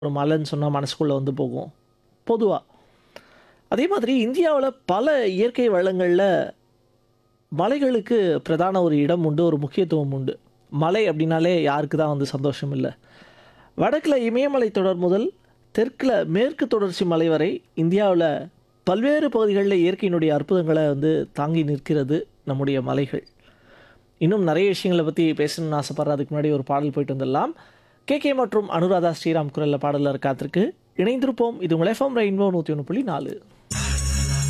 ஒரு மலைன்னு சொன்னால் மனசுக்குள்ளே வந்து போகும் பொதுவாக அதே மாதிரி இந்தியாவில் பல இயற்கை வளங்களில் மலைகளுக்கு பிரதான ஒரு இடம் உண்டு ஒரு முக்கியத்துவம் உண்டு மலை அப்படின்னாலே யாருக்கு தான் வந்து சந்தோஷம் இல்லை வடக்கில் இமயமலை தொடர் முதல் தெற்கில் மேற்கு தொடர்ச்சி மலை வரை இந்தியாவில் பல்வேறு பகுதிகளில் இயற்கையினுடைய அற்புதங்களை வந்து தாங்கி நிற்கிறது நம்முடைய மலைகள் இன்னும் நிறைய விஷயங்களை பற்றி பேசணும்னு ஆசைப்படுற அதுக்கு முன்னாடி ஒரு பாடல் போயிட்டு வந்துடலாம் கே கே மற்றும் அனுராதா ஸ்ரீராம் குரலில் பாடலில் காத்திருக்கு இணைந்திருப்போம் இது உங்கள் எஃப்எம் ரெயின்போ நூற்றி ஒன்று புள்ளி நாலு